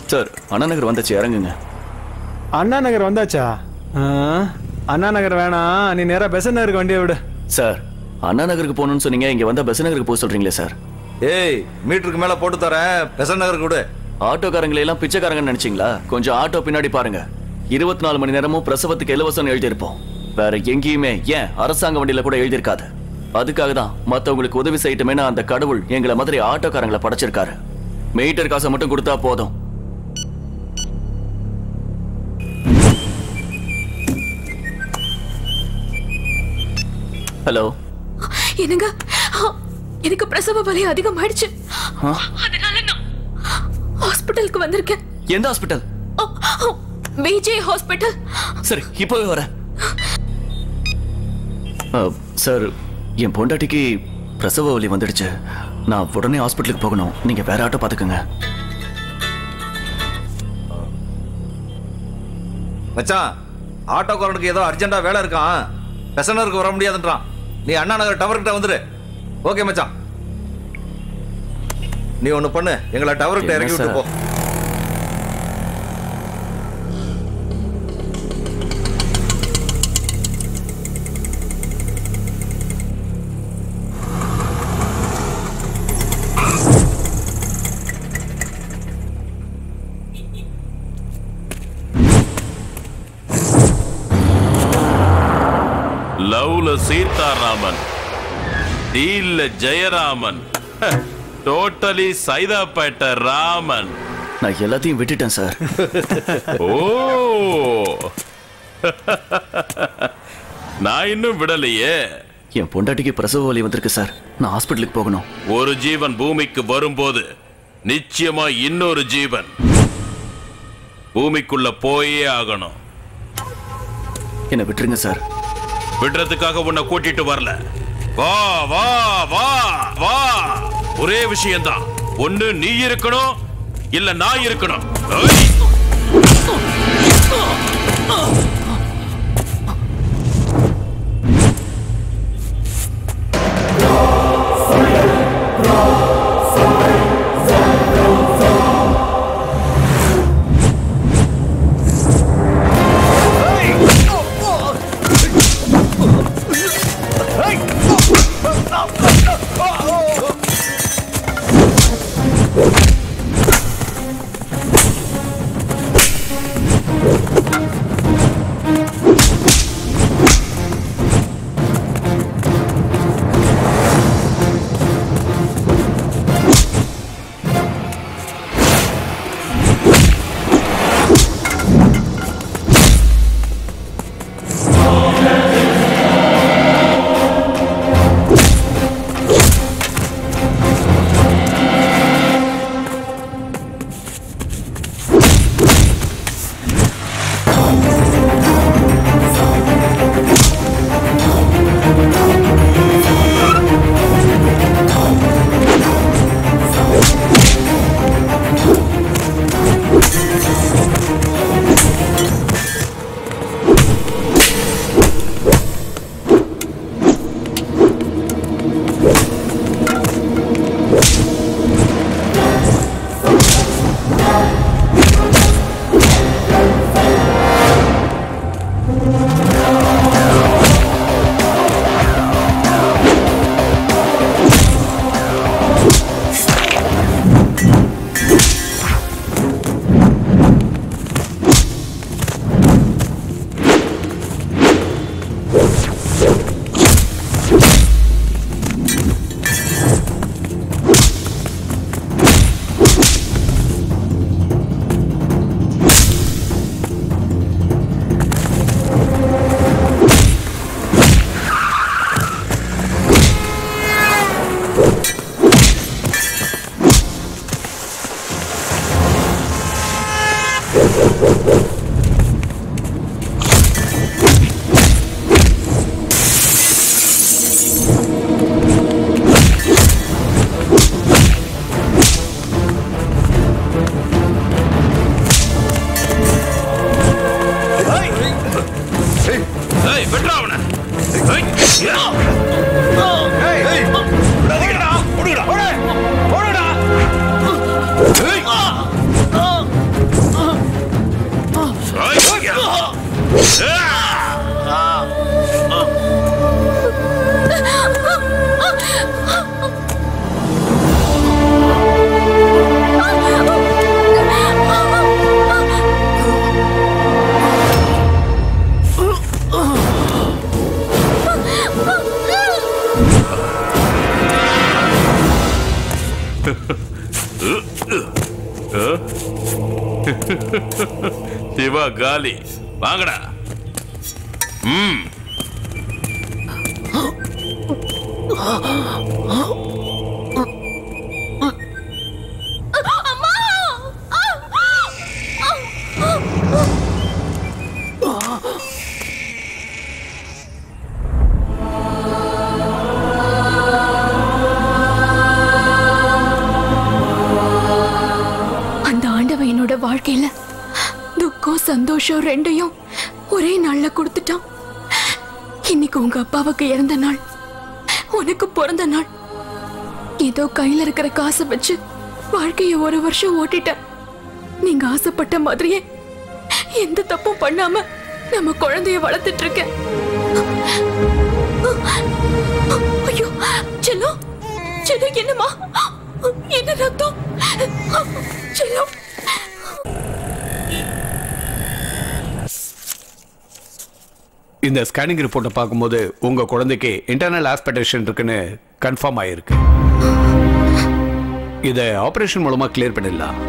Sir அண்ணா நகர் வந்தாச்சு இறங்குங்க அண்ணா நகர் வந்தாச்சா ஆ, அண்ணா நகர் வேணாம் நீ நேரா பெசன் நகருக்கு வண்டியை விடு சார் அண்ணா நகருக்கு போகணும்னு சொன்னீங்க இங்க வந்தா பெசன் நகருக்கு போக சொல்றீங்களே சார் ஏய் மீட்டருக்கு மேல போட்டு தரேன் பெசன் நகருக்கு விடு ஆட்டோக்காரங்களை எல்லாம் பிச்சைக்காரங்கன்னு நினைச்சீங்களா கொஞ்சம் ஆட்டோ பின்னாடி பாருங்க இருபத்தி நாலு மணி நேரமும் பிரசவத்துக்கு இலவசம் எழுதியிருப்போம் வேற எங்கேயுமே ஏன் அரசாங்க வண்டியில கூட எழுதியிருக்காது அதுக்காக தான் மத்தவங்களுக்கு உதவி செய்யட்டுமேனு அந்த கடவுள் எங்களை மாதிரி ஆட்டோக்காரங்களை படைச்சிருக்காரு மீட்டர் காசை மட்டும் கொடுத்தா போதும் ஹலோ என்னங்க ஆ, எனக்கு பிரசவ வலி அதிகமாயிடுச்சு ஆ? அதனால நான் ஹாஸ்பிட்டலுக்கு வந்திருக்கேன் எந்த ஹாஸ்பிட்டல் விஜய் ஹாஸ்பிட்டல் சரி இப்போவே வரேன் அ, சார் என் பொண்டாட்டிக்கு பிரசவ வலி வந்துடுச்சு நான் உடனே ஹாஸ்பிட்டலுக்கு போகணும் நீங்க வேற ஆட்டோ பாத்துக்கோங்க மச்சான் ஆட்டோக்காரனுக்கு ஏதோ அர்ஜென்ட்டா வேலை இருக்கான் பெசன் நகருக்கு வர முடியாதுன்றான் நீ அண்ணா நகர் டவர் கிட்ட வந்துரு ஓகே மச்சான் நீ ஒண்ணு பண்ணு எங்களை டவர் கிட்ட என்ன இறக்கி விட்டு சார்? போ லவ்ல சீதாராமன் டீல்ல ஜெயராமன் டோட்டலி சைதாப்பேட்ட ராமன் நான் எல்லாத்தையும் விட்டுட்டேன் சார் ஓ நான் இன்னும் விடலையே என் பொண்டாட்டிக்கு பிரசவ வலி வந்திருக்கு சார் நான் ஹாஸ்பிட்டலுக்கு போகணும் ஒரு ஜீவன் பூமிக்கு வரும்போது நிச்சயமா இன்னொரு ஜீவன் பூமிக்குள்ள போயே ஆகணும் என்னை விட்டுருங்க சார் விடுறதுக்காக உன்னை கூட்டிட்டு வரல வா வா வா வா ஒரே விஷயம்தான் ஒண்ணு நீ இருக்கணும் இல்ல நான் இருக்கணும் ஐய்! ஏய் சிவா காலி வாங்கடா ம் அந்த ஆண்டவன் என்னோட வாழ்க்கையில துக்கம் சந்தோஷம் ரெண்டையும் ஒரே நாள்ல கொடுத்துட்டான் இன்னைக்கு உங்க அப்பாவுக்கு இறந்த நாள் உனக்கு பிறந்த நாள் ஏதோ கையில இருக்கிற காசை வச்சு வாழ்க்கைய ஒரு வருஷம் ஓட்டிட்டேன் நீங்க ஆசைப்பட்ட மாதிரியே எந்த தப்பும் பண்ணாம நம்ம குழந்தைய வளர்த்துட்டு இருக்கேன் ஐயோ செல்லம் செல்லம் என்னம்மா என்ன ரத்தம் செல்லம் இந்த ஸ்கேனிங் ரிப்போர்ட்டை பார்க்கும்போது உங்க குழந்தைக்கு இன்டர்னல் ஆஸ்பெக்டேஷன் இருக்குன்னு கன்ஃபார்ம் ஆயிருக்கு இதை ஆபரேஷன் மூலமா கிளியர் பண்ணிடலாம்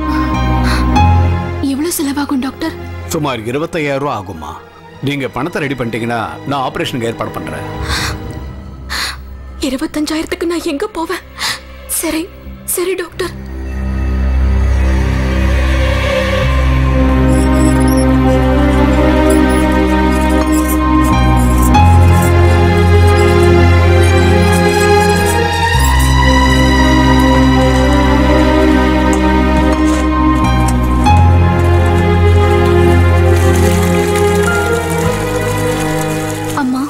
எவ்வளவு செலவாகும் டாக்டர் சுமார் இருபத்தையாயிரம் ரூபா ஆகுமா நீங்க பணத்தை ரெடி பண்ணிட்டீங்கன்னா நான் ஆபரேஷனுக்கு ஏற்பாடு பண்றேன் இருபத்தஞ்சாயிரத்துக்கு நான் எங்க போவேன் சரி சரி டாக்டர் அம்மா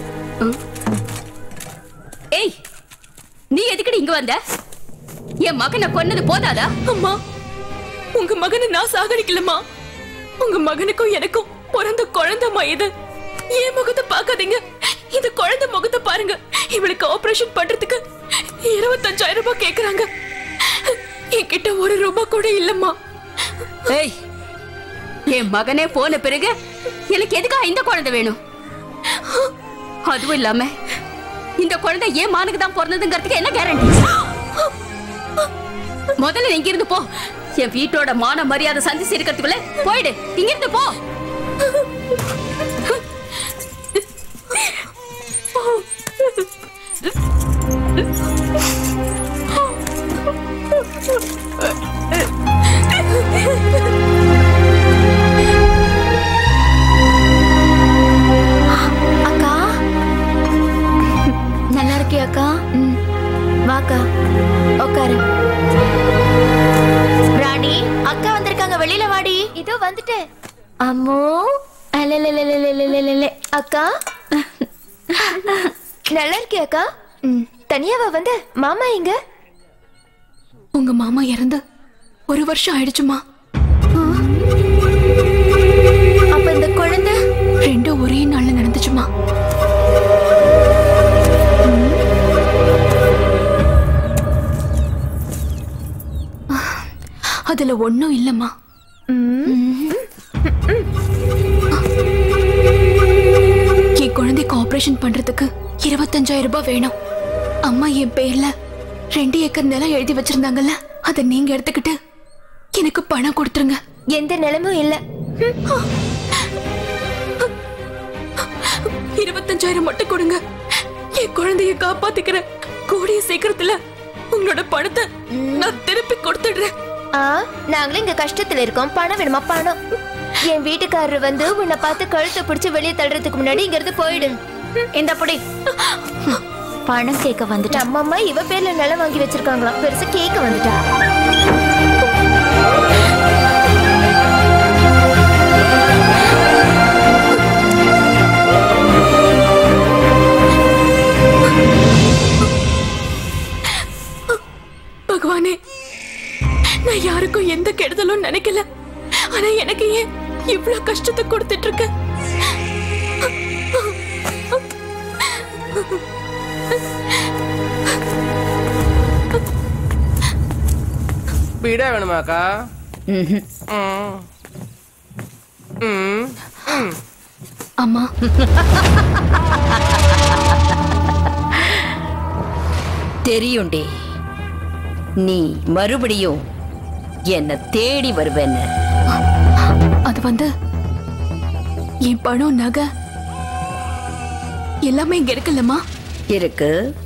ஏய் நீ எதுக்குடி இங்க வந்த என் மகனை கொன்னது போதாதா அம்மா உங்க மகனை நான் சாகடிக்கலம்மா உங்க மகனுக்கும் எனக்கும் பிறந்த குழந்தைமா இது என் முகத்தை பார்க்காதீங்க இந்த குழந்தை முகத்தை பாருங்க இவளுக்கு ஆபரேஷன் பண்றதுக்கு இருபத்தஞ்சாயிரம் ரூபாய் கேக்குறாங்க என்கிட்ட ஒரு ரூபாய் கூட இல்லம்மா ஏய் என் மகனே போன பிறகு எனக்கு எதுக்காக இந்த குழந்தை வேணும் அதுவும் இல்லாம இந்த குழந்தை ஏன் மானுக்கு தான் பிறந்ததுங்கிறதுக்கு என்ன கேரண்டி முதல்ல இங்க இருந்து போ என் வீட்டோட மான மரியாதை சந்திச்சு இருக்கிறதுக்குள்ள போயிடு இங்க இருந்து போ அக்கா நல்லா இருக்கியா அக்கா வாக்கா உட்காரு ராணி அக்கா வந்திருக்காங்க வெளியில வாடி இதோ வந்துட்டேன் அம்மோ அல்லலலலலலலலல. அக்கா நல்லா இருக்கியா அக்கா ம், தனியாவா வந்து மாமா எங்க உங்க மாமா இறந்து ஒரு வருஷம் ஆயிடுச்சுமா அப்ப இந்த குழந்தை ரெண்டும் ஒரே நாள்ல நடந்துச்சுமா அதுல ஒண்ணும் இல்லம்மா என் குழந்தைக்கு ஆபரேஷன் பண்றதுக்கு இருபத்தஞ்சாயிரம் ரூபாய் வேணும் அம்மா என் பேர்ல ரெண்டு ஏக்கர் நிலம் எழுதி வச்சிருந்தாங்கல்ல அதை நீங்க எடுத்துக்கிட்டு எனக்கு பணம் கொடுத்துருங்க எந்த நிலமும் இல்ல இருபத்தஞ்சாயிரம் மட்டும் கொடுங்க என் குழந்தைய காப்பாத்திக்கிறேன் கூடிய சீக்கிரத்துல உங்களோட பணத்தை நான் திருப்பி கொடுத்துடுறேன் ஆ நாங்களும் இங்க கஷ்டத்துல இருக்கோம் பணம் வேணுமா பணம் என் வீட்டுக்காரர் வந்து உன்னை பார்த்து கழுத்தை பிடிச்சு வெளியே தள்ளுறதுக்கு முன்னாடி இங்க இருந்து போயிடு இந்த புடி பணம் கேட்க வந்துட்டா நம்ம அம்மா இவ பேர்ல நிலம் வாங்கி வச்சிருக்காங்களாம் பெருசா கேட்க வந்துட்டா பகவானே நான் யாருக்கும் எந்த கெடுதலும் நினைக்கல ஆனா எனக்கு ஏன் இவ்வளவு கஷ்டத்தை கொடுத்துட்டு இருக்க பீடா வேணுமாக்கா ம். ம். அம்மா தெரியும்டி நீ மறுபடியும் என்ன தேடி வருவேன்னு அது வந்து என் பணம் நகை எல்லாமே இங்க இருக்குல்லம்மா இருக்கு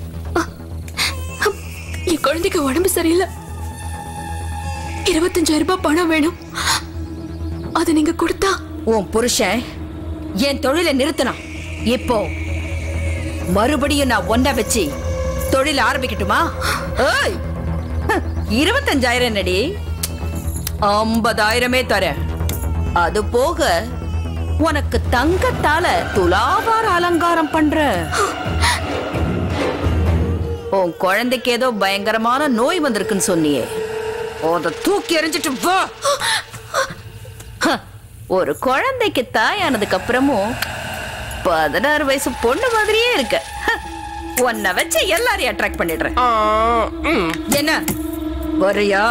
என் குழந்தைக்கு உடம்பு சரியில்லை இருபத்தஞ்சாயிரம் ரூபாய் பணம் வேணும் அது நீங்க கொடுத்தா உன் புருஷன் என் தொழிலை நிறுத்தினான் இப்போ மறுபடியும் நான் ஒன்ன வச்சு தொழில் ஆரம்பிக்கட்டுமா ஏய் ஹ், இருபத்தஞ்சாயிரம் என்னடி ஐம்பதாயிரமே தரேன் அது போக உனக்கு தங்கத்தால துலாபார அலங்காரம் பண்ற உன் குழந்தைக்கு ஏதோ பயங்கரமான நோய் வந்திருக்குன்னு சொன்னியே அத தூக்கி எறிஞ்சிட்டு வா ஹ, ஒரு குழந்தைக்கு தாயானதுக்கு அப்புறமும் பதினாறு வயசு பொண்ணு மாதிரியே இருக்க ஹ, உன்னை வச்சு எல்லாரையும் அட்ராக்ட் பண்ணிடுறேன் என்ன வரியா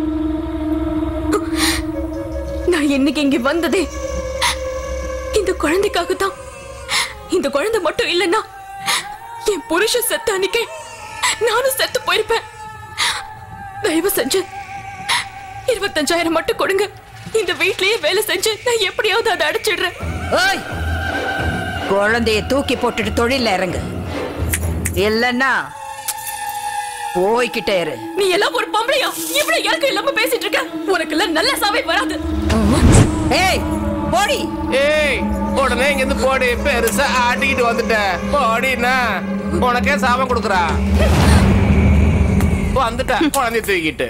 நான் என்னைக்கு இங்க வந்ததே இந்த குழந்தைக்காக தான் இந்த குழந்தை மட்டும் இல்லைன்னா என் புருஷன் செத்த அன்னைக்கே நானும் செத்து போயிருப்பேன் தயவு செஞ்சு இருபத்தஞ்சாயிரம் மட்டும் கொடுங்க இந்த வீட்லயே வேலை செஞ்சு நான் எப்படியாவது அதை அடைச்சிடுறேன் ஏய் குழந்தைய தூக்கி போட்டுட்டு தொழில இறங்கு இல்லன்னா போய்கிட்டே இரு நீ எல்லாம் ஒரு பொம்பளையா இவ்வளவு இறக்கம் இல்லாம பேசிட்டு இருக்க உனக்கு எல்லாம் நல்ல சாவை வராது ஏய் போடி ஏய் உடனே இங்க இருந்து போடி பெருசா ஆட்டிக்கிட்டு வந்துட்ட போடினா உனக்கே சாபம் கொடுக்குறா வந்துட்டா குழந்தைய தூக்கிட்டு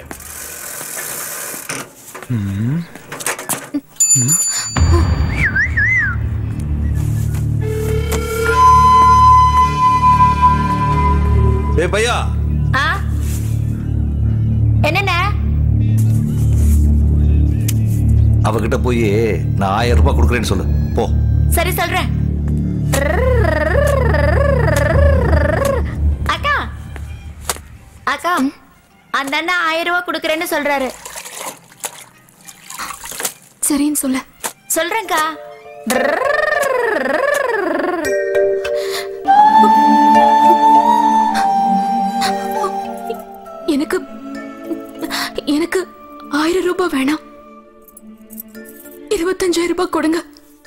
ஏய் பையா ஆ என்னண்ணே அவகிட்ட போய் நான் ஆயிரம் ரூபாய் கொடுக்குறேன்னு சொல்லு போ சரி சொல்றேன் அக்கா அக்கா அந்த அண்ணா ஆயிரம் ரூபாய் கொடுக்குறேன்னு சொல்றாரு சரின்னு சொல்ல சொல்றேன்க்கா எனக்கு எனக்கு ஆயிரம் ரூபாய் வேணாம் இருபத்தஞ்சாயிரம் ரூபாய் கொடுங்க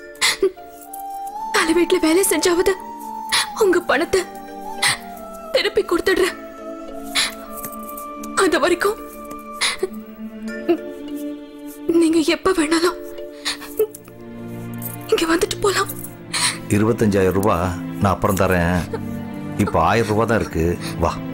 தலை வீட்டுல வேலை செஞ்சாவது உங்க பணத்தை திருப்பி கொடுத்துடுறேன் அது வரைக்கும் நீங்க எப்ப வேணாலும் இங்க வந்துட்டு போலாம் இருபத்தஞ்சாயிரம் ரூபாய் நான் அப்புறம் தரேன் இப்போ ஆயிரம் ரூபாய் தான் இருக்கு வா